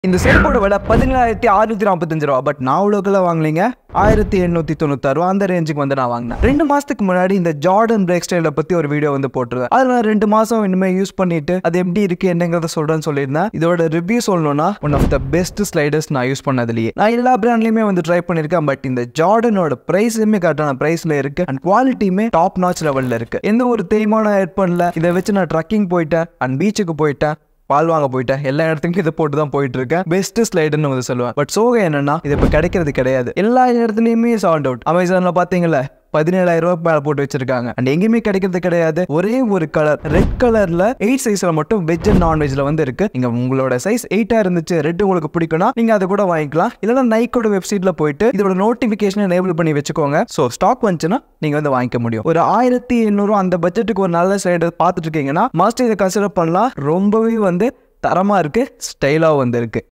இந்த செருப்போட விலை பதினேழாயிரத்தி அறுநூத்தி நாற்பத்தஞ்சு ரூபா பட் நான் அவ்வளோக்குள்ள வாங்கலீங்க ஆயிரத்தி எண்ணூத்தி தொண்ணூத்தாறு ரூபா அந்த ரேஞ்சுக்கு வந்து நான் வாங்கினேன் ரெண்டு மாசத்துக்கு முன்னாடி இந்த ஜார்டன் பிரேக் ஸ்டைலை பத்தி ஒரு வீடியோ வந்து போட்டிருந்தேன் அதில் நான் ரெண்டு மாசம் இனிமே யூஸ் பண்ணிட்டு அது எப்படி இருக்கு என்னங்கிறத சொல்றேன்னு சொல்லியிருந்தேன் இதோட ரிவ்யூ சொல்லணும்னா one of the best sliders நான் யூஸ் பண்ணதுலயே நான் எல்லா பிராண்ட்லயுமே வந்து ட்ரை பண்ணிருக்கேன் பட் இந்த ஜார்டனோட பிரைஸுமே கரெக்டான பிரைஸ்ல இருக்கு அண்ட் குவாலிட்டியுமே டாப் நாச் லெவல்ல இருக்கு எந்த ஒரு தேய்மான ஹெட்போன்ல இதை வச்சு நான் ட்ரக்கிங் போயிட்டேன் அண்ட் பீச்சுக்கு போயிட்டேன் பால் வாங்க போயிட்டேன் எல்லா இடத்துக்கும் இதை போட்டு தான் போயிட்டு இருக்கேன் பெஸ்ட் ஸ்லைடுன்னு வந்து சொல்லுவேன் பட் சோகம் என்னன்னா இது இப்போ கிடைக்கிறது கிடையாது எல்லா இடத்துலயுமே சால்ட் அவுட் அமேசான்ல பாத்தீங்களா பதினேழாயிரம் ரூபாய் மேல போட்டு வச்சிருக்காங்க அண்ட் எங்கேயுமே கிடைக்கிறது கிடையாது ஒரே ஒரு கலர் ரெட் கலர்ல எயிட் சைஸ்ல மட்டும் வெஜ் அண்ட் நான்வெஜ்ல வந்து இருக்கு நீங்க உங்களோட சைஸ் எயிட்டா இருந்துச்சு ரெட் உங்களுக்கு பிடிக்கும்னா நீங்க அதை கூட வாங்கிக்கலாம் இல்லைன்னா நைக்கோட வெப்சைட்ல போயிட்டு இதோட நோட்டிபிகேஷன் எனேபிள் பண்ணி வச்சுக்கோங்க ஸோ ஸ்டாக் வந்துச்சுன்னா நீங்க வந்து வாங்கிக்க முடியும் ஒரு ஆயிரத்தி எண்ணூறு அந்த பட்ஜெட்டுக்கு ஒரு நல்ல சைடு பார்த்துட்டு இருக்கீங்கன்னா மஸ்ட் இதை கன்சிடர் பண்ணலாம் ரொம்பவே வந்து தரமா இருக்கு ஸ்டைலாக வந்து இருக்கு